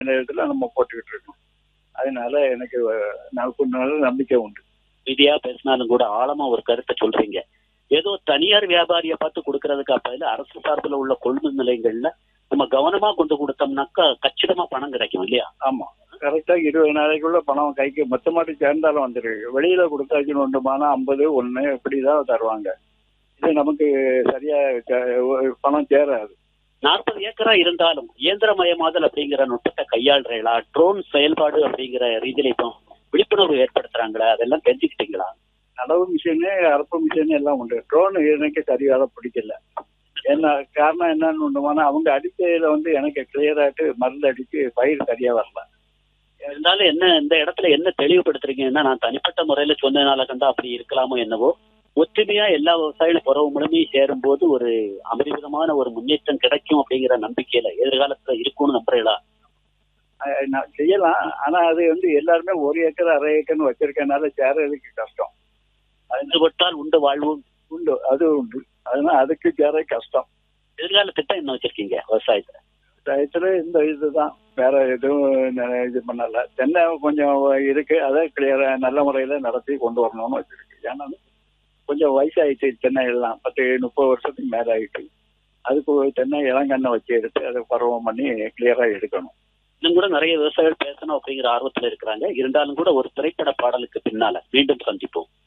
இந்த இடத்துல நம்ம போட்டுக்கிட்டு இருக்கோம் அதனால எனக்கு அஹ், நமக்கு நல்ல நம்பிக்கை உண்டு விதியா பேசினாலும் கூட ஆழமா ஒரு கருத்தை சொல்றீங்க ஏதோ தனியார் வியாபாரியை பார்த்து கொடுக்கறதுக்கு அப்ப அரசு சார்பில் உள்ள கொள்முதல் நிலையங்கள்ல நம்ம கவனமா கொண்டு கொடுத்தோம்னாக்கா கச்சிதமா பணம் கிடைக்கும் இல்லையா ஆமா கரெக்டா இருபது நாளைக்குள்ள பணம் கைக்கு மொத்தமாட்டி சேர்ந்தாலும் வந்துருக்கு வெளியில கொடுத்தாச்சுன்னு ஒன்று மானம் ஐம்பது ஒன்று இப்படிதான் தருவாங்க இது நமக்கு சரியா ச- பணம் சேராது நாற்பது ஏக்கரா இருந்தாலும் இயந்திரமயமாதல் அப்படிங்கிற நுட்பத்தை கையாளுறீங்களா ட்ரோன் செயல்பாடு அப்படிங்கிற ரீதியில இப்போ விழிப்புணர்வு ஏற்படுத்துறாங்களா அதெல்லாம் தெரிஞ்சுக்கிட்டீங்களா நடவு மிஷினு அறுப்பு மிஷின் எல்லாம் உண்டு ட்ரோன் எனக்கு சரியாக பிடிக்கல என்ன காரணம் என்னன்னு ஒண்ணுமானா அவங்க அடிக்கையில வந்து எனக்கு கிளியராட்டு மருந்து அடிச்சு பயிர் சரியா வரல இருந்தாலும் என்ன இந்த இடத்துல என்ன தெளிவுபடுத்துறீங்கன்னா நான் தனிப்பட்ட முறையில சொன்னதுனால கண்டா அப்படி இருக்கலாமோ என்னவோ ஒற்றுமையா எல்லா விவசாயிகளும் உறவு முழுமையும் சேரும் போது ஒரு அபரிவிதமான ஒரு முன்னேற்றம் கிடைக்கும் அப்படிங்கிற நம்பிக்கையில எதிர்காலத்துல இருக்கும்னு நம்புறீங்களா அஹ் நான் செய்யலாம் ஆனா அது வந்து எல்லாருமே ஒரு ஏக்கர் அரை ஏக்கர்னு வச்சிருக்கனால சேரதுக்கு கஷ்டம் ஒன்றுபட்டால் உண்டு வாழ்வும் உண்டு அது உண்டு அதனால அதுக்கு சேர கஷ்டம் எதிர்கால திட்டம் என்ன வச்சிருக்கீங்க விவசாயத்துல டயத்துல இந்த இதுதான் வேற எதுவும் ந- இது பண்ணல தென்னை கொஞ்சம் இருக்கு அதை கிளியரா நல்ல முறையில நடத்தி கொண்டு வரணும்னு வச்சிருக்கு ஏன்னா கொஞ்சம் வயசாயிடுச்சு தென்னை எல்லாம் பத்து முப்பது வருஷத்துக்கு மேல ஆயிட்டு அதுக்கு ஒரு தென்னை இளங்கண்ணை வச்சு எடுத்து அதை பருவம் பண்ணி கிளியரா எடுக்கணும் இன்னும் கூட நிறைய விவசாயிகள் பேசணும் அப்படிங்கிற ஆர்வத்துல இருக்கிறாங்க இருந்தாலும் கூட ஒரு திரைப்பட பாடலுக்கு பின்னால மீண்டும் சந்திப்போம்